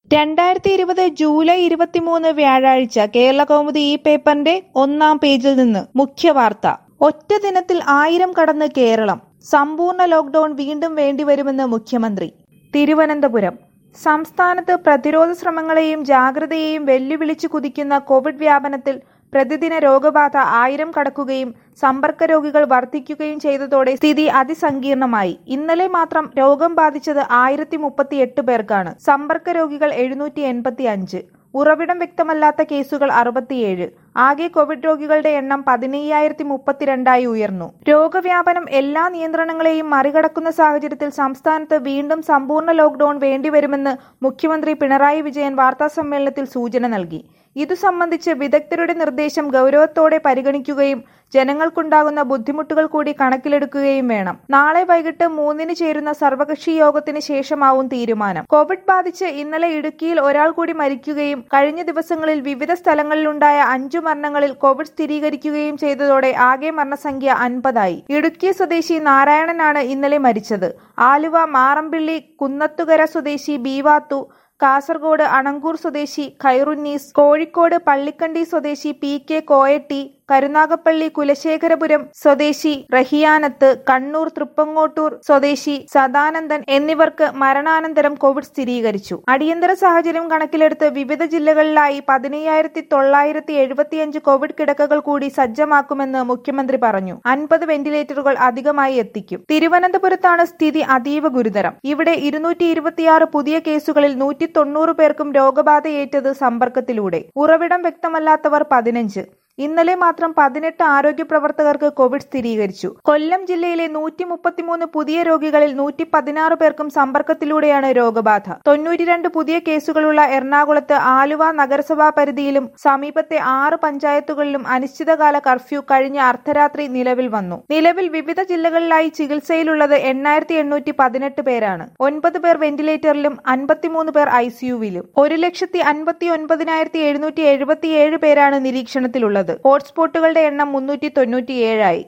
രണ്ടായിരത്തി ഇരുപത് ജൂലൈ ഇരുപത്തിമൂന്ന് വ്യാഴാഴ്ച കേരളകൗമുദി ഈ പേപ്പറിന്റെ ഒന്നാം പേജിൽ നിന്ന് മുഖ്യവാർത്ത ഒറ്റ ദിനത്തിൽ ആയിരം കടന്ന് കേരളം സമ്പൂർണ്ണ ലോക്ഡൌൺ വീണ്ടും വേണ്ടിവരുമെന്ന് മുഖ്യമന്ത്രി തിരുവനന്തപുരം സംസ്ഥാനത്ത് പ്രതിരോധ ശ്രമങ്ങളെയും ജാഗ്രതയെയും വെല്ലുവിളിച്ച് കുതിക്കുന്ന കോവിഡ് വ്യാപനത്തിൽ പ്രതിദിന രോഗബാധ ആയിരം കടക്കുകയും സമ്പർക്ക രോഗികൾ വർദ്ധിക്കുകയും ചെയ്തതോടെ സ്ഥിതി അതിസങ്കീർണമായി ഇന്നലെ മാത്രം രോഗം ബാധിച്ചത് ആയിരത്തി മുപ്പത്തിയെട്ട് പേർക്കാണ് സമ്പർക്ക രോഗികൾ എഴുന്നൂറ്റി എൺപത്തി അഞ്ച് ഉറവിടം വ്യക്തമല്ലാത്ത കേസുകൾ അറുപത്തിയേഴ് ആകെ കോവിഡ് രോഗികളുടെ എണ്ണം പതിനയ്യായിരത്തി മുപ്പത്തിരണ്ടായി ഉയർന്നു രോഗവ്യാപനം എല്ലാ നിയന്ത്രണങ്ങളെയും മറികടക്കുന്ന സാഹചര്യത്തിൽ സംസ്ഥാനത്ത് വീണ്ടും സമ്പൂർണ്ണ ലോക്ഡൌൺ വേണ്ടിവരുമെന്ന് മുഖ്യമന്ത്രി പിണറായി വിജയൻ വാർത്താസമ്മേളനത്തിൽ സൂചന നൽകി ഇതു സംബന്ധിച്ച് വിദഗ്ധരുടെ നിർദ്ദേശം ഗൗരവത്തോടെ പരിഗണിക്കുകയും ജനങ്ങൾക്കുണ്ടാകുന്ന ബുദ്ധിമുട്ടുകൾ കൂടി കണക്കിലെടുക്കുകയും വേണം നാളെ വൈകിട്ട് മൂന്നിന് ചേരുന്ന സർവകക്ഷി യോഗത്തിന് ശേഷമാവും തീരുമാനം കോവിഡ് ബാധിച്ച് ഇന്നലെ ഇടുക്കിയിൽ ഒരാൾ കൂടി മരിക്കുകയും കഴിഞ്ഞ ദിവസങ്ങളിൽ വിവിധ സ്ഥലങ്ങളിലുണ്ടായ അഞ്ചു മരണങ്ങളിൽ കോവിഡ് സ്ഥിരീകരിക്കുകയും ചെയ്തതോടെ ആകെ മരണസംഖ്യ അൻപതായി ഇടുക്കി സ്വദേശി നാരായണനാണ് ഇന്നലെ മരിച്ചത് ആലുവ മാറമ്പിള്ളി കുന്നത്തുകര സ്വദേശി ബീവാത്തു കാസർഗോഡ് അണങ്കൂർ സ്വദേശി ഖൈറുന്നീസ് കോഴിക്കോട് പള്ളിക്കണ്ടി സ്വദേശി പി കെ കോയട്ടി കരുനാഗപ്പള്ളി കുലശേഖരപുരം സ്വദേശി റഹിയാനത്ത് കണ്ണൂർ തൃപ്പങ്ങോട്ടൂർ സ്വദേശി സദാനന്ദൻ എന്നിവർക്ക് മരണാനന്തരം കോവിഡ് സ്ഥിരീകരിച്ചു അടിയന്തര സാഹചര്യം കണക്കിലെടുത്ത് വിവിധ ജില്ലകളിലായി പതിനയ്യായിരത്തി തൊള്ളായിരത്തി എഴുപത്തിയഞ്ച് കോവിഡ് കിടക്കകൾ കൂടി സജ്ജമാക്കുമെന്ന് മുഖ്യമന്ത്രി പറഞ്ഞു അൻപത് വെന്റിലേറ്ററുകൾ അധികമായി എത്തിക്കും തിരുവനന്തപുരത്താണ് സ്ഥിതി അതീവ ഗുരുതരം ഇവിടെ ഇരുന്നൂറ്റി ഇരുപത്തിയാറ് പുതിയ കേസുകളിൽ നൂറ്റി തൊണ്ണൂറ് പേർക്കും രോഗബാധയേറ്റത് സമ്പർക്കത്തിലൂടെ ഉറവിടം വ്യക്തമല്ലാത്തവർ പതിനഞ്ച് ഇന്നലെ മാത്രം പതിനെട്ട് ആരോഗ്യ പ്രവർത്തകർക്ക് കോവിഡ് സ്ഥിരീകരിച്ചു കൊല്ലം ജില്ലയിലെ നൂറ്റി മുപ്പത്തിമൂന്ന് പുതിയ രോഗികളിൽ നൂറ്റി പതിനാറ് പേർക്കും സമ്പർക്കത്തിലൂടെയാണ് രോഗബാധ തൊണ്ണൂറ്റിരണ്ട് പുതിയ കേസുകളുള്ള എറണാകുളത്ത് ആലുവ നഗരസഭാ പരിധിയിലും സമീപത്തെ ആറ് പഞ്ചായത്തുകളിലും അനിശ്ചിതകാല കർഫ്യൂ കഴിഞ്ഞ അർദ്ധരാത്രി നിലവിൽ വന്നു നിലവിൽ വിവിധ ജില്ലകളിലായി ചികിത്സയിലുള്ളത് എണ്ണായിരത്തി എണ്ണൂറ്റി പതിനെട്ട് പേരാണ് ഒൻപത് പേർ വെന്റിലേറ്ററിലും അൻപത്തിമൂന്ന് പേർ ഐസിയുവിലും ഒരു ലക്ഷത്തി അൻപത്തി ഒൻപതിനായിരത്തി എഴുന്നൂറ്റി എഴുപത്തിയേഴ് പേരാണ് നിരീക്ഷണത്തിലുള്ളത് ഹോട്ട്സ്പോട്ടുകളുടെ എണ്ണം മുന്നൂറ്റി തൊണ്ണൂറ്റിയേഴായി